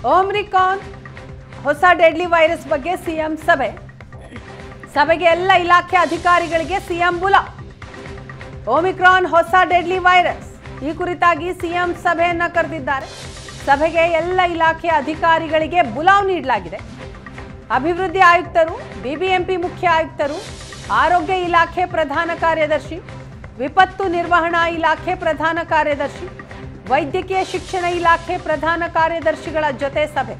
ಓಮ್ರಿಕಾನ್ ಹೊಸ deadly virus ಬಗ್ಗೆ CM ಸಭೆ ಸಭೆಗೆ ಎಲ್ಲ ಇಲಾಖೆ ಅಧಿಕಾರಿಗಳಿಗೆ ಸಿಎಂ ಬುಲಾ ಓಮಿಕ್ರಾನ್ ಹೊಸ ಡೆಡ್ಲಿ ವೈರಸ್ ಈ ಕುರಿತಾಗಿ ಸಿಎಂ ಸಭೆಯನ್ನ ಕರೆದಿದ್ದಾರೆ ಸಭೆಗೆ ಎಲ್ಲ ಇಲಾಖೆ ಅಧಿಕಾರಿಗಳಿಗೆ ಬುಲಾವ್ ನೀಡಲಾಗಿದೆ ಅಭಿವೃದ್ಧಿ ಆಯುಕ್ತರು ಬಿಬಿಎಂಪಿ ಮುಖ್ಯ ಆಯುಕ್ತರು ಆರೋಗ್ಯ ಇಲಾಖೆ ಪ್ರಧಾನ ಕಾರ್ಯದರ್ಶಿ ವಿಪತ್ತು ನಿರ್ವಹಣಾ ಇಲಾಖೆ ಪ್ರಧಾನ ಕಾರ್ಯದರ್ಶಿ ವೈದ್ಯಕೀಯ ಶಿಕ್ಷಣ ಇಲಾಖೆ ಪ್ರಧಾನ ಕಾರ್ಯದರ್ಶಿಗಳ ಜೊತೆ ಸಭೆ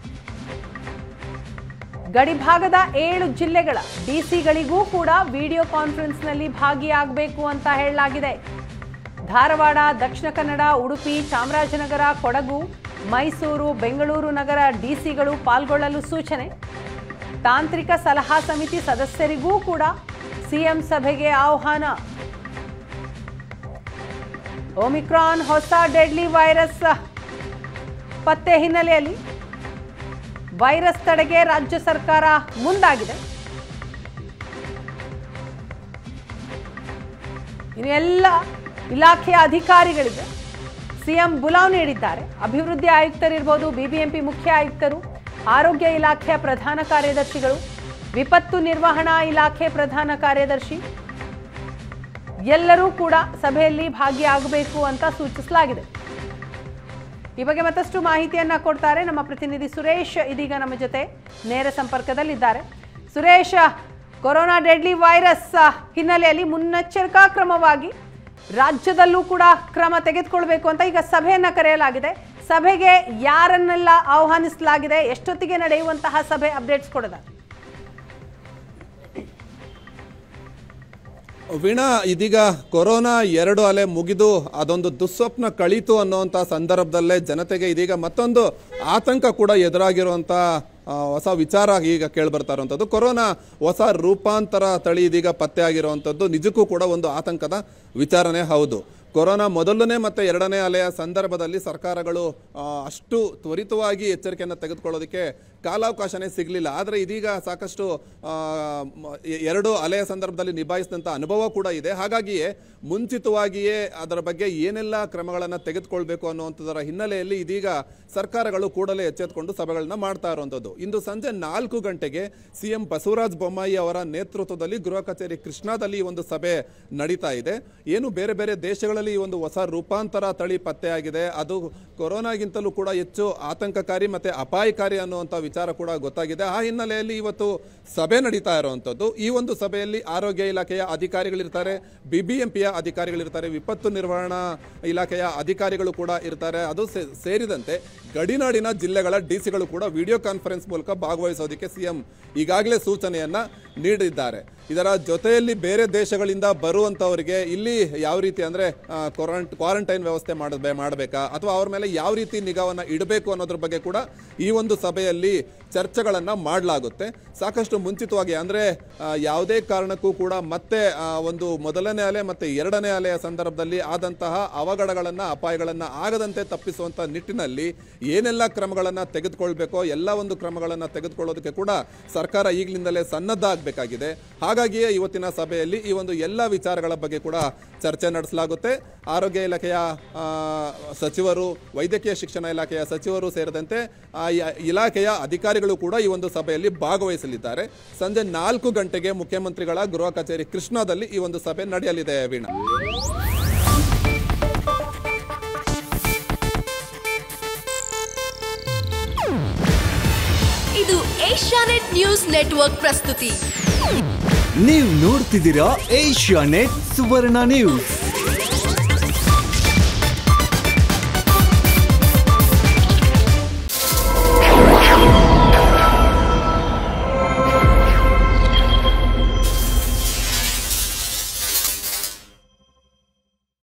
ಗಡಿಭಾಗದ ಏಳು ಜಿಲ್ಲೆಗಳ ಡಿಸಿಗಳಿಗೂ ಕೂಡ ವಿಡಿಯೋ ಕಾನ್ಫರೆನ್ಸ್ನಲ್ಲಿ ಭಾಗಿಯಾಗಬೇಕು ಅಂತ ಹೇಳಲಾಗಿದೆ ಧಾರವಾಡ ದಕ್ಷಿಣ ಕನ್ನಡ ಉಡುಪಿ ಚಾಮರಾಜನಗರ ಕೊಡಗು ಮೈಸೂರು ಬೆಂಗಳೂರು ನಗರ ಡಿಸಿಗಳು ಪಾಲ್ಗೊಳ್ಳಲು ಸೂಚನೆ ತಾಂತ್ರಿಕ ಸಲಹಾ ಸಮಿತಿ ಸದಸ್ಯರಿಗೂ ಕೂಡ ಸಿಎಂ ಸಭೆಗೆ ಆಹ್ವಾನ ಒಮಿಕ್ರಾನ್ ಹೊಸ ಡೆಡ್ಲಿ ವೈರಸ್ ಪತ್ತೆ ಹಿನ್ನೆಲೆಯಲ್ಲಿ ವೈರಸ್ ತಡೆಗೆ ರಾಜ್ಯ ಸರ್ಕಾರ ಮುಂದಾಗಿದೆ ಇನ್ನು ಎಲ್ಲ ಇಲಾಖೆಯ ಅಧಿಕಾರಿಗಳಿಗೆ ಸಿಎಂ ಬುಲಾವ್ ನೀಡಿದ್ದಾರೆ ಅಭಿವೃದ್ಧಿ ಆಯುಕ್ತರಿರ್ಬೋದು ಬಿಬಿಎಂಪಿ ಮುಖ್ಯ ಆಯುಕ್ತರು ಆರೋಗ್ಯ ಇಲಾಖೆಯ ಪ್ರಧಾನ ಕಾರ್ಯದರ್ಶಿಗಳು ವಿಪತ್ತು ನಿರ್ವಹಣಾ ಇಲಾಖೆ ಪ್ರಧಾನ ಕಾರ್ಯದರ್ಶಿ ಎಲ್ಲರೂ ಕೂಡ ಸಭೆಯಲ್ಲಿ ಭಾಗಿಯಾಗಬೇಕು ಅಂತ ಸೂಚಿಸಲಾಗಿದೆ ಈ ಬಗ್ಗೆ ಮತ್ತಷ್ಟು ಮಾಹಿತಿಯನ್ನ ಕೊಡ್ತಾರೆ ನಮ್ಮ ಪ್ರತಿನಿಧಿ ಸುರೇಶ್ ಇದೀಗ ನಮ್ಮ ಜೊತೆ ನೇರ ಸಂಪರ್ಕದಲ್ಲಿದ್ದಾರೆ ಸುರೇಶ್ ಕೊರೋನಾ ಡೆಡ್ಲಿ ವೈರಸ್ ಹಿನ್ನೆಲೆಯಲ್ಲಿ ಮುನ್ನೆಚ್ಚರಿಕಾ ಕ್ರಮವಾಗಿ ರಾಜ್ಯದಲ್ಲೂ ಕೂಡ ಕ್ರಮ ತೆಗೆದುಕೊಳ್ಬೇಕು ಅಂತ ಈಗ ಸಭೆಯನ್ನ ಕರೆಯಲಾಗಿದೆ ಸಭೆಗೆ ಯಾರನ್ನೆಲ್ಲ ಆಹ್ವಾನಿಸಲಾಗಿದೆ ಎಷ್ಟೊತ್ತಿಗೆ ನಡೆಯುವಂತಹ ಸಭೆ ಅಪ್ಡೇಟ್ಸ್ ಕೊಡೋದ ವೀಣಾ ಇದೀಗ ಕೊರೋನಾ ಎರಡು ಅಲೆ ಮುಗಿದು ಅದೊಂದು ದುಸ್ವಪ್ನ ಕಳೀತು ಅನ್ನುವಂಥ ಸಂದರ್ಭದಲ್ಲೇ ಜನತೆಗೆ ಇದೀಗ ಮತ್ತೊಂದು ಆತಂಕ ಕೂಡ ಎದುರಾಗಿರುವಂಥ ಆ, ಹೊಸ ವಿಚಾರ ಈಗ ಕೇಳಿಬರ್ತಾ ಇರುವಂಥದ್ದು ಕೊರೋನಾ ಹೊಸ ರೂಪಾಂತರ ತಳಿ ಇದೀಗ ಪತ್ತೆ ಆಗಿರುವಂಥದ್ದು ನಿಜಕ್ಕೂ ಕೂಡ ಒಂದು ಆತಂಕದ ವಿಚಾರನೆ ಹೌದು ಕೊರೋನಾ ಮೊದಲನೇ ಮತ್ತು ಎರಡನೇ ಅಲೆಯ ಸಂದರ್ಭದಲ್ಲಿ ಸರ್ಕಾರಗಳು ಆ, ಅಷ್ಟು ತ್ವರಿತವಾಗಿ ಎಚ್ಚರಿಕೆಯನ್ನು ತೆಗೆದುಕೊಳ್ಳೋದಕ್ಕೆ ಕಾಲಾವಕಾಶನೇ ಸಿಗಲಿಲ್ಲ ಆದರೆ ಇದೀಗ ಸಾಕಷ್ಟು ಆ, ಮ- ಎ- ಎರಡು ಅಲೆಯ ಸಂದರ್ಭದಲ್ಲಿ ನಿಭಾಯಿಸಿದಂಥ ಅನುಭವ ಕೂಡ ಇದೆ ಹಾಗಾಗಿಯೇ ಮುಂಚಿತವಾಗಿಯೇ ಅದರ ಬಗ್ಗೆ ಏನೆಲ್ಲ ಕ್ರಮಗಳನ್ನು ತೆಗೆದುಕೊಳ್ಬೇಕು ಅನ್ನುವಂಥದ್ದರ ಹಿನ್ನೆಲೆಯಲ್ಲಿ ಇದೀಗ ಸರ್ಕಾರಗಳು ಕೂಡಲೇ ಎಚ್ಚೆತ್ತುಕೊಂಡು ಸಭೆಗಳನ್ನ ಮಾಡ್ತಾ ಇರುವಂಥದ್ದು ಇಂದು ಸಂಜೆ ನಾಲ್ಕು ಗಂಟೆಗೆ ಸಿಎಂ ಬಸವರಾಜ ಬೊಮ್ಮಾಯಿ ಅವರ ನೇತೃತ್ವದಲ್ಲಿ ಗೃಹ ಕಚೇರಿ ಕೃಷ್ಣಾದಲ್ಲಿ ಈ ಒಂದು ಸಭೆ ನಡೀತಾ ಇದೆ ಏನು ಬೇರೆ ಬೇರೆ ದೇಶಗಳಲ್ಲಿ ಈ ಒಂದು ಹೊಸ ರೂಪಾಂತರ ತಳಿ ಪತ್ತೆಯಾಗಿದೆ ಅದು ಕೊರೋನಾಗಿಂತಲೂ ಕೂಡ ಹೆಚ್ಚು ಆತಂಕಕಾರಿ ಮತ್ತೆ ಅಪಾಯಕಾರಿ ಅನ್ನುವಂಥ ವಿಚಾರ ಕೂಡ ಗೊತ್ತಾಗಿದೆ ಆ ಹಿನ್ನೆಲೆಯಲ್ಲಿ ಇವತ್ತು ಸಭೆ ನಡೀತಾ ಇರುವಂಥದ್ದು ಈ ಒಂದು ಸಭೆಯಲ್ಲಿ ಆರೋಗ್ಯ ಇಲಾಖೆಯ ಅಧಿಕಾರಿಗಳಿರ್ತಾರೆ ಬಿಬಿಎಂಪಿಯ ಅಧಿಕಾರಿಗಳಿರ್ತಾರೆ ವಿಪತ್ತು ನಿರ್ವಹಣಾ ಇಲಾಖೆಯ ಅಧಿಕಾರಿಗಳು ಕೂಡ ಇರ್ತಾರೆ ಅದು ಸೇ- ಸೇರಿದಂತೆ ಗಡಿನಾಡಿನ ಜಿಲ್ಲೆಗಳ ಡಿಸಿಗಳು ಕೂಡ ವಿಡಿಯೋ ಕಾನ್ಫರೆನ್ಸ್ ಮೂಲಕ ಭಾಗವಹಿಸೋದಕ್ಕೆ ಸಿಎಂ ಈಗಾಗಲೇ ಸೂಚನೆಯನ್ನ ನೀಡಿದ್ದಾರೆ ಇದರ ಜೊತೆಯಲ್ಲಿ ಬೇರೆ ದೇಶಗಳಿಂದ ಬರುವಂತವರಿಗೆ ಇಲ್ಲಿ ಯಾವ ರೀತಿ ಅಂದ್ರೆ ಕ್ವಾರಂಟ್ ಕ್ವಾರಂಟೈನ್ ವ್ಯವಸ್ಥೆ ಮಾಡಬೇ ಮಾಡಬೇಕಾ ಅಥವಾ ಅವ್ರ ಮೇಲೆ ಯಾವ ರೀತಿ ನಿಗಾವನ್ನ ಇಡಬೇಕು ಅನ್ನೋದ್ರ ಬಗ್ಗೆ ಕೂಡ ಈ ಒಂದು ಸಭೆಯಲ್ಲಿ ಚರ್ಚೆಗಳನ್ನ ಮಾಡಲಾಗುತ್ತೆ ಸಾಕಷ್ಟು ಮುಂಚಿತವಾಗಿ ಅಂದ್ರೆ ಆ, ಯಾವುದೇ ಕಾರಣಕ್ಕೂ ಕೂಡ ಮತ್ತೆ ಆ, ಒಂದು ಮೊದಲನೇ ಅಲೆ ಮತ್ತೆ ಎರಡನೇ ಅಲೆಯ ಸಂದರ್ಭದಲ್ಲಿ ಆದಂತಹ ಅವಘಡಗಳನ್ನ ಅಪಾಯಗಳನ್ನ ಆಗದಂತೆ ತಪ್ಪಿಸುವಂತ ನಿಟ್ಟಿನಲ್ಲಿ ಏನೆಲ್ಲ ಕ್ರಮಗಳನ್ನ ತೆಗೆದುಕೊಳ್ಬೇಕೋ ಎಲ್ಲ ಒಂದು ಕ್ರಮಗಳನ್ನ ತೆಗೆದುಕೊಳ್ಳೋದಕ್ಕೆ ಕೂಡ ಸರ್ಕಾರ ಈಗಲಿಂದಲೇ ಸನ್ನದ್ಧ ಆಗಬೇಕಾಗಿದೆ ಹಾಗಾಗಿಯೇ ಇವತ್ತಿನ ಸಭೆಯಲ್ಲಿ ಈ ಒಂದು ಎಲ್ಲ ವಿಚಾರಗಳ ಬಗ್ಗೆ ಕೂಡ ಚರ್ಚೆ ನಡೆಸಲಾಗುತ್ತೆ ಆರೋಗ್ಯ ಇಲಾಖೆಯ ಆ, ಸಚಿವರು ವೈದ್ಯಕೀಯ ಶಿಕ್ಷಣ ಇಲಾಖೆಯ ಸಚಿವರು ಸೇರಿದಂತೆ ಆ ಯ- ಇಲಾಖೆಯ ಅಧಿಕಾರಿಗಳು ಕೂಡ ಈ ಒಂದು ಸಭೆಯಲ್ಲಿ ಭಾಗವಹಿಸಲಿದ್ದಾರೆ ಸಂಜೆ ನಾಲ್ಕು ಗಂಟೆಗೆ ಮುಖ್ಯಮಂತ್ರಿಗಳ ಗೃಹ ಕಚೇರಿ ಕೃಷ್ಣಾದಲ್ಲಿ ಈ ಒಂದು ಸಭೆ ನಡೆಯಲಿದೆ ವೀಣಾ ಇದು ಏಷ್ಯಾನೆಟ್ ನ್ಯೂಸ್ ನೆಟ್ವರ್ಕ್ ಪ್ರಸ್ತುತಿ ನೀವು ನೋಡ್ತಿದ್ದೀರಾ ಏಷ್ಯಾ ನೆಟ್ ಸುವರ್ಣ ನ್ಯೂಸ್